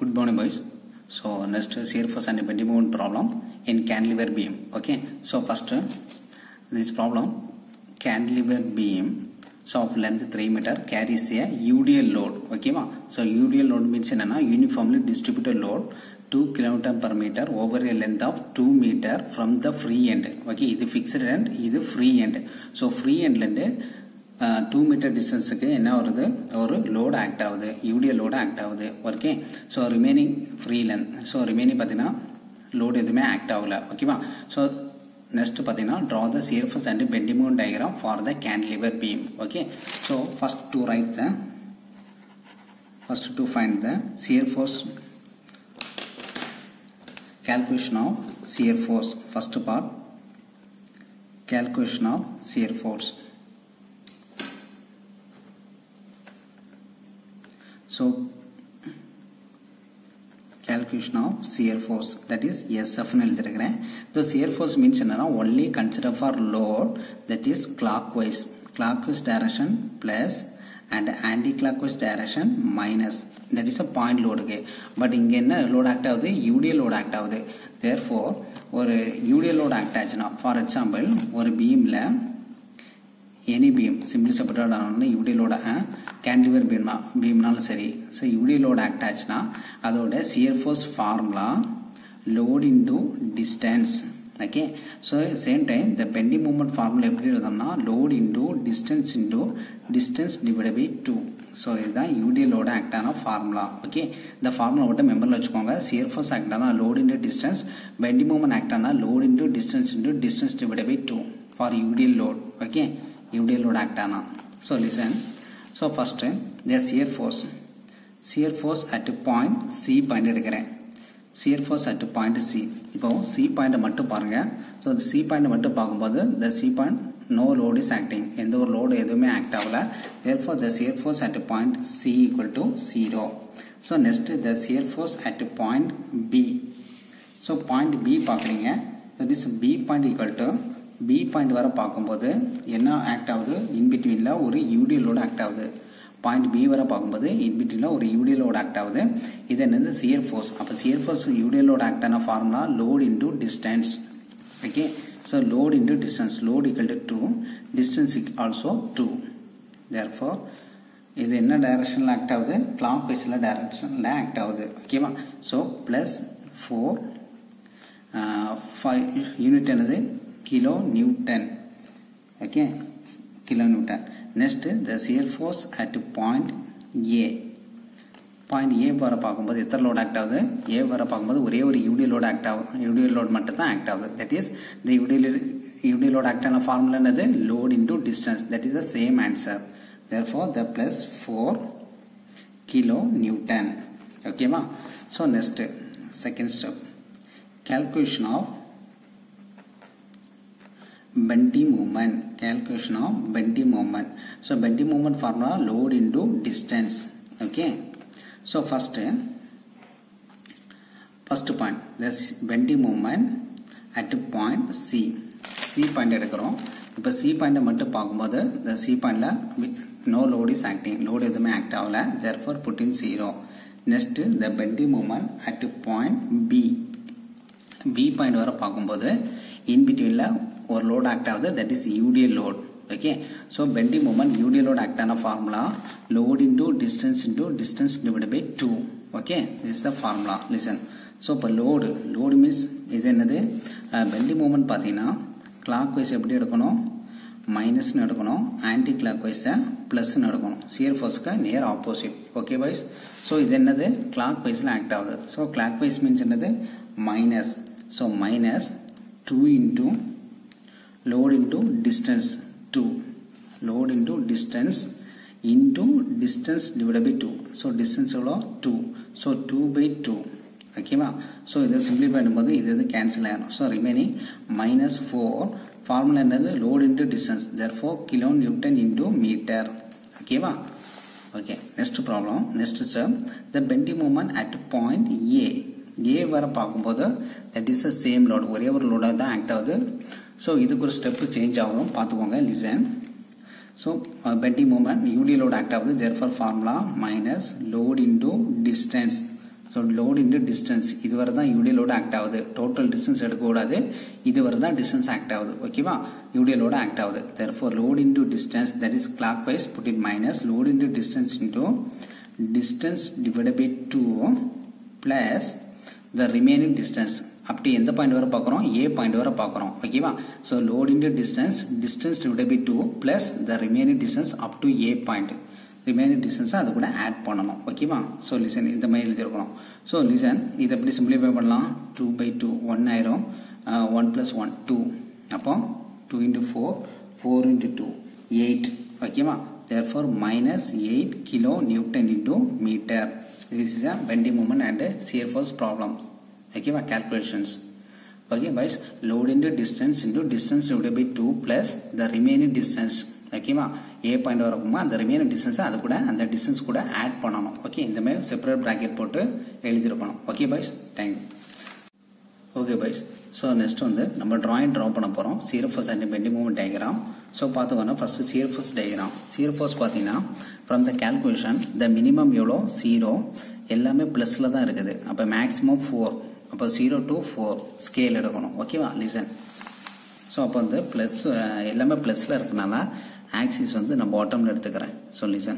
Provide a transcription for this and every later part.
Good morning, boys. So next is here for and bending moment problem in cantilever beam. Okay. So first uh, this problem cantilever beam so of length 3 meter carries a UDL load. Okay, ma? So UDL load means என்னன்னா uniformly distributed load 2 kN per meter over a length of 2 meter from the free end. Okay, இது fixed end, இது free end. So free endல இருந்து two metre டிஸ்டன்ஸுக்கு என்ன வருது ஒரு load act ஆகுது UDL load act ஆகுது okay so remaining free length so remaining பார்த்தீங்கன்னா load எதுவுமே ஆக்ட் ஆகல ஓகேவா ஸோ நெக்ஸ்ட் பார்த்தீங்கன்னா draw the shear force and bending moment diagram for the cantilever beam okay so first to write the first to find the shear force calculation of shear force first part calculation of shear force so calculation of shear force that is SF னு எழுதிருக்கிறேன் the shear force means என்னன்னா only consider for load that is clockwise clockwise direction plus and anti-clockwise direction minus that is a point லோடுக்கு but இங்கே என்ன load act ஆகுது UDL load act ஆகுது therefore ஒரு UDL load act ஆச்சுன்னா for example ஒரு பீமில் எனி பீம் சிம்பிளி சப்போர்ட்டட் ஆனாலும் யூடிஎலோட கேண்டிவர் பீம்னா பீம்னாலும் சரி ஸோ யூடிஎலோட ஆக்ட் ஆச்சுன்னா அதோட shear force formula load into distance okay so same time the bending moment formula எப்படி எழுதோம்னா load into distance into distance divide by two so இதுதான் யூடிஎலோட ஆக்டான ஃபார்முலா ஓகே இந்த ஃபார்முலா மட்டும் மெம்பரில் வச்சுக்கோங்க சியர் ஃபோர்ஸ் ஆக்டானா load into distance bending moment ஆக்டானா load into distance into distance divide by two for UDL load okay UDL load act ஆனா so listen so first the shear force shear force at point C point எடுக்கிறேன் shear force at point C இப்போ C point மட்டும் பாருங்க so the C point மட்டும் பார்க்கும்போது the C point no load is acting எந்த ஒரு load எதுவுமே act ஆகல therefore the shear force at point C equal to 0 so next the shear force at point B so point B பார்க்குறீங்க so this B point equal to B point வர பார்க்கும்போது என்ன act ஆகுது இன்பிட்வீனில் ஒரு யூடிஎலோட ஆக்ட் ஆகுது பாயிண்ட் பி வர பார்க்கும்போது இன்பிட்வீனில் ஒரு யூடிஎலோட ஆக்ட் ஆகுது இது என்னது சியர் ஃபோர்ஸ் அப்போ சியர் ஃபோர்ஸ் யூடிஎலோட ஆக்ட் ஆன formula load into distance okay so load into distance load equal to two distance also two therefore இது என்ன டைரக்ஷனில் ஆக்ட் ஆகுது கிளாக் வைஸில் டைரக்ஷனில் ஆக்ட் ஆகுது ஓகேவா so plus four five unit என்னது kilo newton okay kilo newton next the shear force at point a point A வர பார்க்கும்போது எத்தனை லோட் ஆக்ட் ஆகுது ஏ வர பார்க்கும்போது ஒரே ஒரு யூடி லோட் ஆக்ட் ஆகும் யூடி லோட் மட்டும் தான் ஆக்ட் ஆகுது that is the UD UD load act ஆன ஃபார்முலா என்னது load into distance that is the same answer therefore the plus four kilo newton ஓகேவா so next second step calculation of bending moment calculation of bending moment so bending moment formula load into distance okay so first first point this bending moment at point c c point எடுக்கிறோம் இப்போ C பாயிண்ட்டை மட்டும் பார்க்கும்போது இந்த C பாயிண்டில் no load is acting load எதுவுமே act ஆகல therefore put in zero next the bending moment at point B B point வர பார்க்கும்போது இன்பிட்வீனில் ஒரு லோட் ஆக்ட் ஆகுது that is UDL load okay so bending moment UDL load act ஆன formula load into distance into distance divide by two okay is the formula listen so இப்போ load load means இது என்னது bending moment பார்த்தீங்கன்னா clockwise எப்படி எடுக்கணும் மைனஸ்னு எடுக்கணும் ஆன்டி கிளாக் வைஸை ப்ளஸ்ன்னு எடுக்கணும் சியர் ஃபோர்ஸுக்கு near opposite okay wise so இது என்னது கிளாக் வைஸில் ஆக்ட் ஆகுது ஸோ கிளாக் வைஸ் மீன்ஸ் என்னது minus so minus 2 into load into distance 2 load into distance into distance divided by 2 so distance எவ்வளோ 2 so 2 by 2 ஓகேவா ஸோ இதை சிம்பிளிஃபை பண்ணும்போது இது இது கேன்சல் ஆகணும் so remaining minus four formula என்னது load into distance therefore kilo newton into metre ஓகேவா okay next problem next sir the bending moment at point A A வர பார்க்கும்போது that is a same load ஒரே ஒரு லோடாக தான் act ஆகுது so இதுக்கு ஒரு ஸ்டெப்பு சேஞ்ச் ஆகும் பார்த்துக்கோங்க listen so bending moment UD load act ஆகுது therefore formula minus load into distance so load into distance இது வரை தான் யூடிஎல் லோடு ஆக்ட் ஆகுது டோட்டல் டிஸ்டன்ஸ் எடுக்கக்கூடாது இது வரை தான் டிஸ்டன்ஸ் ஆக்ட் ஆகுது ஓகேவா யூடிஎல் லோடு ஆக்ட் ஆகுது therefore load into distance that is clockwise put in minus load into distance into distance divide by two plus the remaining distance அப்படி எந்த பாயிண்ட் வரை பார்க்குறோம் ஏ பாயிண்ட் வரை பார்க்குறோம் ஓகேவா so load into distance distance divide by two plus the remaining distance up to A point remaining டிஸ்டன்ஸை அது கூட ஆட் பண்ணணும் ஓகேவா ஸோ லிசன் இந்த மாதிரி எழுதிருக்கணும் ஸோ லிசன் இதை எப்படி சிம்பிளிஃபை பண்ணலாம் டூ பை டூ ஒன் ஆயிரும் ஒன் ப்ளஸ் ஒன் டூ அப்போ two into four four into two eight ஓகேவா therefore minus 8 kilo newton into meter this is a bending moment and shear force problems okay my calculations okay guys load into distance into distance divided by 2 plus the remaining distance ஓகேவா ஏ point வரப்போமா அந்த remaining distance அது கூட அந்த distance கூட add பண்ணணும் okay இந்த மாதிரி separate bracket போட்டு எழுதிருக்கணும் okay boys thank you okay boys so next வந்து நம்ம ட்ராயிங் ட்ரா பண்ண போகிறோம் shear force and bending movement diagram so பார்த்துக்கோங்க ஃபஸ்ட்டு சீரஃபஸ் டயக்ராம் சீரஃபஸ் பார்த்தீங்கன்னா from the calculation the minimum எவ்வளோ ஜீரோ எல்லாமே ப்ளஸில் தான் இருக்குது அப்போ மேக்ஸிமம் ஃபோர் அப்போ ஜீரோ டு ஃபோர் ஸ்கேல் எடுக்கணும் ஓகேவா லிசன் ஸோ அப்போ வந்து ப்ளஸ் எல்லாமே ப்ளஸில் இருக்கனால ஆக்சிஸ் வந்து நான் பாட்டமில் எடுத்துக்கிறேன் so listen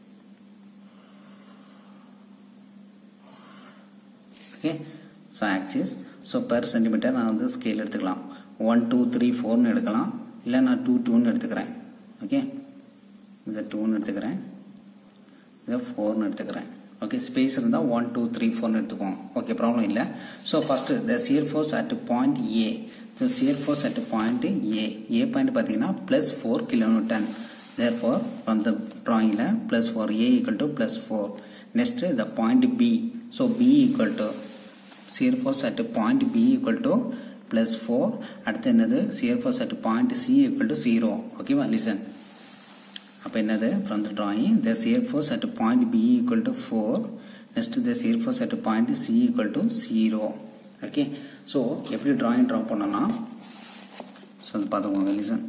okay so axis so per centimetre நான் வந்து ஸ்கேல் எடுத்துக்கலாம் ஒன் டூ த்ரீ ஃபோர்னு எடுக்கலாம் இல்லை நான் டூ டூன்னு எடுத்துக்கிறேன் ஓகே இதை டூன்னு எடுத்துக்கிறேன் இதை ஃபோர்னு எடுத்துக்கிறேன் ஓகே ஸ்பேஸ் இருந்தால் ஒன் டூ த்ரீ ஃபோர்னு எடுத்துக்குவோம் ஓகே ப்ராப்ளம் இல்லை so first the shear force at point A so shear force at point A A point பார்த்தீங்கன்னா plus four kilometre therefore from the ட்ராயிங்கில் plus four A equal to plus four next the point B so B equal to shear force at point B equal to plus 4 அடுத்து என்னது shear force at point C equal to 0 ஓகேவா listen அப்போ என்னது from the drawing the shear force at point B equal to 4 next the shear force at point C equal to 0 okay so எப்படி drawing draw பண்ணோம்னா so அது பார்த்துக்கோங்க listen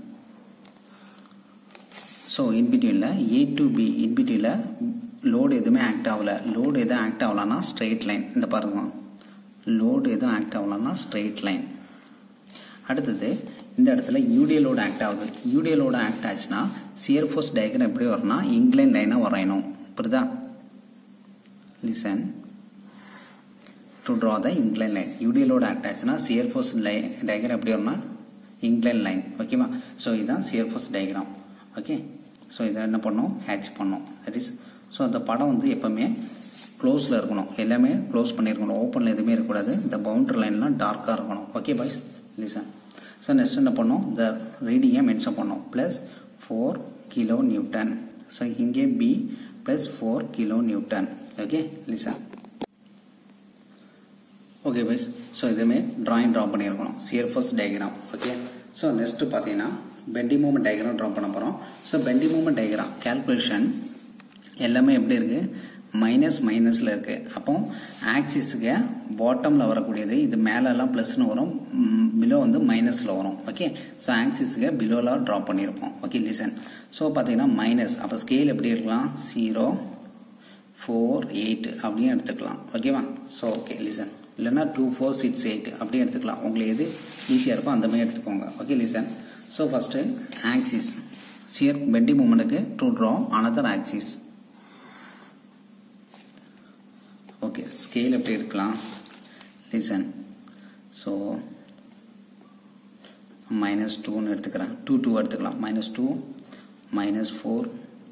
so இன்பிட்வீனில் A to B இன்பிட்வீனில் load எதுவுமே act ஆகலை load எதுவும் act ஆகலன்னா ஸ்ட்ரெயிட் லைன் இந்த பாருங்க லோடு எதுவும் ஆக்ட் ஆகலன்னா ஸ்ட்ரெயிட் லைன் அடுத்தது இந்த இடத்துல யூடிஎல் லோடு ஆக்ட் ஆகுது யூடிஎல் லோடு ஆக்ட் ஆச்சுன்னா சியர் ஃபோர்ஸ் டயக்ராம் எப்படி வரும்னா இன்க்ளைன் லைனாக வரையணும் புரியுதா listen to draw the incline line UDL load act ஆச்சுன்னா சியர் ஃபோர்ஸ் லை டயக்ராம் எப்படி வரும்னா இன்க்ளைன் லைன் ஓகேவா ஸோ இதுதான் shear force diagram okay so இதை என்ன பண்ணோம் ஹேட்ச் பண்ணோம் தட் இஸ் ஸோ அந்த படம் வந்து எப்போவுமே க்ளோஸில் இருக்கணும் எல்லாமே க்ளோஸ் பண்ணியிருக்கணும் ஓப்பனில் எதுவுமே இருக்கக்கூடாது இந்த பவுண்டரி லைன்லாம் டார்க்காக இருக்கணும் okay boys listen so next என்ன பண்ணோம் இந்த ரீடிங்கை மென்ஷன் பண்ணோம் plus four kilo newton so இங்கே B plus four kilo newton okay listen okay boys so இதுவுமே ட்ராயிங் ட்ரா பண்ணியிருக்கணும் shear first diagram okay so next பார்த்தீங்கன்னா பெண்டி மூமெண்ட் டயக்ராம் ட்ரா பண்ண போகிறோம் so bending moment diagram calculation எல்லாமே எப்படி இருக்குது minus மைனஸில் இருக்குது அப்போ ஆக்சிஸுக்கு பாட்டமில் வரக்கூடியது இது மேலெல்லாம் ப்ளஸ்னு வரும் பிலோ வந்து மைனஸில் வரும் ஓகே ஸோ ஆக்சிஸுக்கு பிலோலாம் ட்ரா பண்ணியிருப்போம் ஓகே லிசன் ஸோ பார்த்தீங்கன்னா மைனஸ் அப்போ ஸ்கேல் எப்படி இருக்கலாம் ஜீரோ ஃபோர் எயிட் அப்படின்னு எடுத்துக்கலாம் ஓகேவா ஸோ ஓகே லிசன் இல்லைன்னா டூ ஃபோர் சிக்ஸ் எயிட் அப்படின்னு எடுத்துக்கலாம் உங்களுக்கு எது ஈஸியாக இருக்கோ அந்த மாதிரி எடுத்துக்கோங்க okay listen so first axis shear bending மூமெண்ட்டுக்கு to draw another axis okay scale எப்படி எடுக்கலாம் லிசன் ஸோ மைனஸ் டூன்னு எடுத்துக்கிறேன் டூ டூ எடுத்துக்கலாம் minus two minus four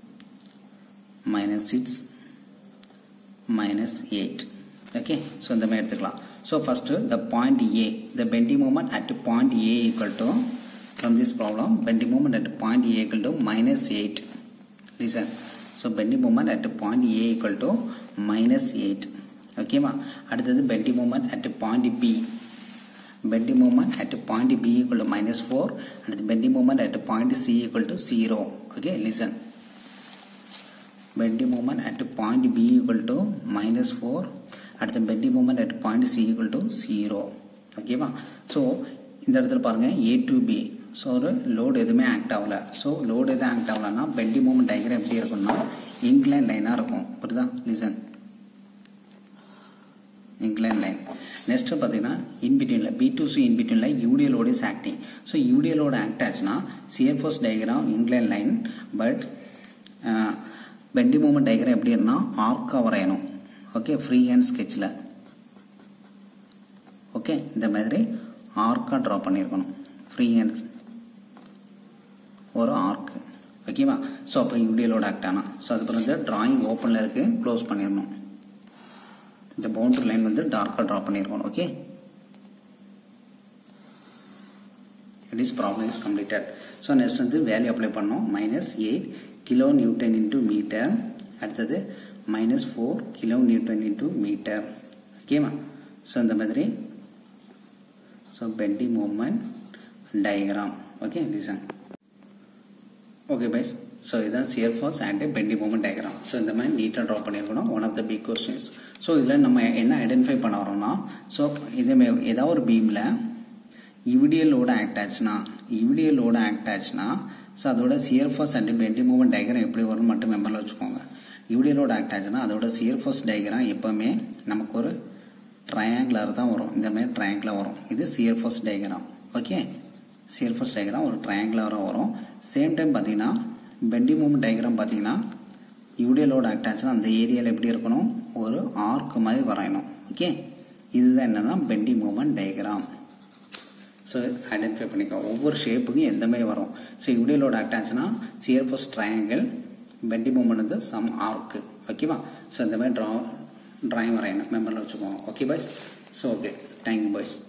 minus six minus eight okay so இந்த மாதிரி எடுத்துக்கலாம் so first the point A the bending moment at point A equal to from this problem bending moment at point A equal to minus eight listen so bending moment at point A equal to minus eight ஓகேவா அடுத்தது bending moment at point B bending moment at point B equal to minus four அடுத்து bending moment at point C equal to zero okay listen bending moment at point B equal to minus four அடுத்து bending moment at point C equal to zero ஓகேவா so இந்த இடத்துல பாருங்கள் A to B so ஒரு load எதுவுமே act ஆகலை so load எதுவும் act ஆகலைன்னா பெண்டி மூமெண்ட் டயக்ராம் எப்படி இருக்கும்னா இன்க்ளைன் லைனாக இருக்கும் புரியுதா லிசன் இன்க்ளைன் லைன் நெக்ஸ்ட் பார்த்தீங்கன்னா இன்பிட்வீனில் பி டு சி இன்பிட்வீனில் UDL load is acting so UDL load act ஆச்சுன்னா shear force diagram incline line but bending moment diagram எப்படி இருந்தால் ஆர்க்காக வரையணும் ஓகே ஃப்ரீ ஹேண்ட் ஸ்கெட்சில் ஓகே இந்த மாதிரி ஆர்க்காக ட்ரா பண்ணியிருக்கணும் ஃப்ரீ ஹேண்ட் ஒரு ஆர்க்கு ஓகேவா ஸோ அப்போ யூடிஎலோட ஆக்ட் ஆனால் ஸோ அதுக்கப்புறம் வந்து ட்ராயிங் ஓப்பனில் இருக்குது க்ளோஸ் பண்ணிடணும் இந்த பவுண்டரி லைன் வந்து டார்க்காக ட்ரா பண்ணியிருக்கணும் okay it is problem is completed so next வந்து வேல்யூ அப்ளை பண்ணோம் minus eight kilo newton into metre அடுத்தது minus four kilo newton into metre ஓகேவா ஸோ இந்த மாதிரி so bending moment diagram okay listen okay boys so இதுதான் shear force and bending moment diagram so இந்த மாதிரி நீட்டாக draw பண்ணியிருக்கணும் one of the big questions so இதில் நம்ம என்ன ஐடென்டிஃபை பண்ண வரோம்னா ஸோ இதே ஏதாவது ஒரு பீமில் இவிடியலோட ஆக்ட் ஆச்சுன்னா இவிடியலோட ஆக்ட் ஆச்சுன்னா ஸோ அதோட shear force and bending moment diagram எப்படி வரும்னு மட்டும் மெம்பரில் வச்சுக்கோங்க இவிடியலோட ஆக்ட் ஆச்சுன்னா அதோட சியர் ஃபோர்ஸ் டயக்ராம் எப்போவுமே நமக்கு ஒரு ட்ரையாங்குலர் தான் வரும் இந்த மாதிரி ட்ரையாங்குலர் வரும் இது shear force diagram okay shear force diagram ஒரு ட்ரையாங்குலராக வரும் சேம் டைம் பார்த்தீங்கன்னா பெண்டி மூமெண்ட் டயக்ராம் பார்த்தீங்கன்னா யூடியலோட ஆக்ட் ஆச்சுன்னா அந்த ஏரியாவில் எப்படி இருக்கணும் ஒரு ஆர்க் மாதிரி வரையணும் ஓகே இதுதான் என்னன்னா bending moment diagram so identify பண்ணிக்கோ ஒவ்வொரு ஷேப்புக்கும் எந்த மாதிரி வரும் ஸோ யூடியலோட ஆக்ட் ஆச்சுன்னா shear force triangle bending moment வந்து சம் ஆர்க்கு ஓகேவா ஸோ இந்த மாதிரி ட்ரா ட்ராயிங் வரையணும் மெம்பரில் வச்சுக்கோங்க okay boys so okay thank you boys